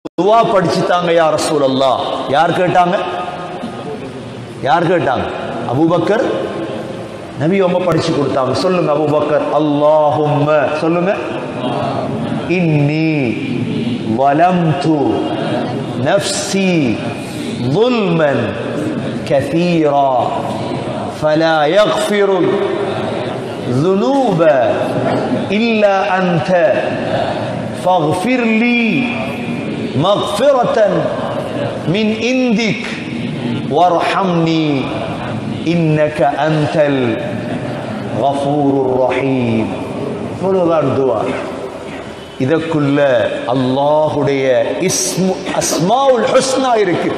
துவா படிச்சுட்டாங்க யா ரசூலல்லா யார் கேட்டாங்க யார் கேட்டாங்க அபூபக்கர் நபி அவங்க படிச்சு கொடுத்தாங்க சொல்லுங்க அபூபக்கர் அல்லாஹும்ம சொல்லுங்க இன்னி வலம்து நஃப்சி ظلما كثيرا فلا يغفر الذنوب إلا أنت فاغفر لي مغفرة من عندك وارحمني إنك أنت الغفور الرحيم இவ்வளவுதான் துவா இதற்குள்ள அல்லாஹுடைய இஸ்மு அஸ்மாவுல் ஹுஸ்னா இருக்கு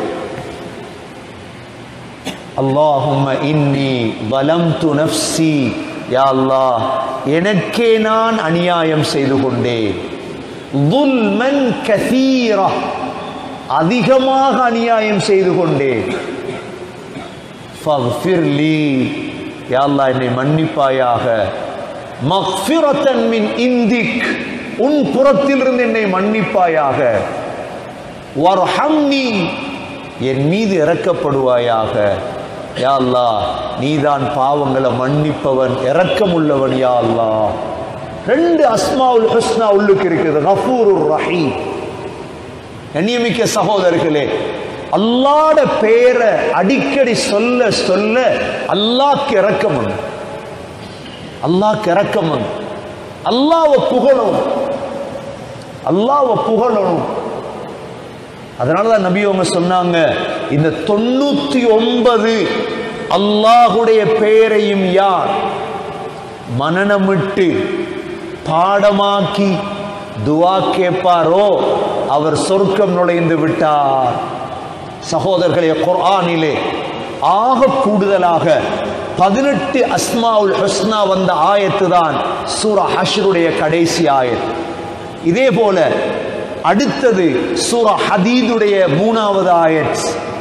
அல்லாஹும்ம இன்னி வலம்து நஃப்சி யா அல்லாஹ் எனக்கே நான் அநியாயம் செய்து கொண்டேன் துல்மன் கசீரா அதிகமாக அநியாயம் செய்து கொண்டேன் ஃபக்ஃபிர் லீ யா அல்லாஹ் என்னை மன்னிப்பாயாக மக்ஃபிரத்தன் மின் இந்திக் உன் புறத்திலிருந்து என்னை மன்னிப்பாயாக வர்ஹம்னி என் மீது இறக்கப்படுவாயாக யா அல்லாஹ் நீதான் பாவங்களை மன்னிப்பவன் இரக்கமுள்ளவன் யா அல்லாஹ் ரெண்டு அஸ்மாவுல் ஹுஸ்னா உள்ளுக்கு இருக்குது கஃபூருர் ரஹீம் கண்ணியமிக்க சகோதரர்களே அல்லாட பேரை அடிக்கடி சொல்ல சொல்ல அல்லாஹ்க்கு இரக்கம் வந்து அல்லாஹ்க்கு இரக்கம் வந்து அல்லாஹ்வை புகழும் அல்லாஹ்வை புகழணும் அதனால தான் நபி அவங்க சொன்னாங்க இந்த தொண்ணூத்தி ஒன்பது அல்லாஹுடைய பெயரையும் யார் மனநமிட்டு பாடமாக்கி துவா கேட்பாரோ அவர் சொர்க்கம் நுழைந்து விட்டார் சகோதரர்களே குர்ஆனிலே ஆக கூடுதலாக பதினெட்டு அஸ்மாவுல் ஹுஸ்னா வந்த ஆயத்து தான் சூரா ஹஷ்ருடைய கடைசி ஆயத் இதே போல அடுத்தது சூரா ஹதீதுடைய மூணாவது ஆயத்